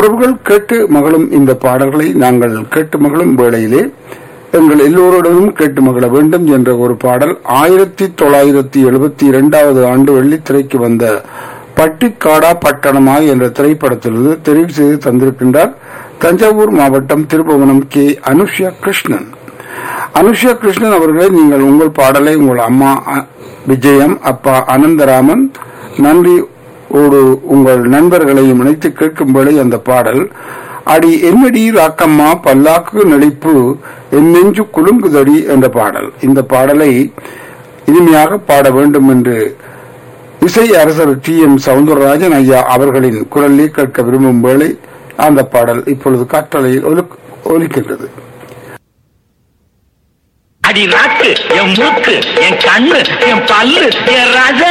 உறவுகள் கேட்டு மகளும் இந்த பாடல்களை நாங்கள் கேட்டு மகளும் வேளையிலே எங்கள் எல்லோருடனும் கேட்டு மகிழ வேண்டும் என்ற ஒரு பாடல் ஆயிரத்தி தொள்ளாயிரத்தி எழுபத்தி இரண்டாவது ஆண்டு வெள்ளித்திரைக்கு வந்த பட்டிக்காடா பட்டணமா என்ற திரைப்படத்திலிருந்து தெரிவு செய்து தந்திருக்கின்றார் தஞ்சாவூர் மாவட்டம் திருபுவனம் கே அனுஷ்யா கிருஷ்ணன் அனுஷ்யா கிருஷ்ணன் அவர்களே நீங்கள் உங்கள் பாடலை உங்கள் அம்மா அ- விஜயம் அப்பா அனந்தராமன் நன்றி ஓடு உங்கள் நண்பர்களையும் இணைத்து கேட்கும்படி அந்த பாடல் அடி என்னடி ராக்கம்மா பல்லாக்கு நடிப்பு என் நெஞ்சு குலுங்குதடி என்ற பாடல் இந்த பாடலை இனிமையாக பாட வேண்டும் என்று இசை அரசர் டி எம் சவுந்தரராஜன் ஐயா அவர்களின் குரலில் கேட்க விரும்பும் வேளை அந்த பாடல் இப்பொழுது காற்றலையில் ஒலிக்- ஒலிக்கின்றது அடி நாக்கு என் மூக்கு என் கண்ணு என் பல்லு என் ரஜ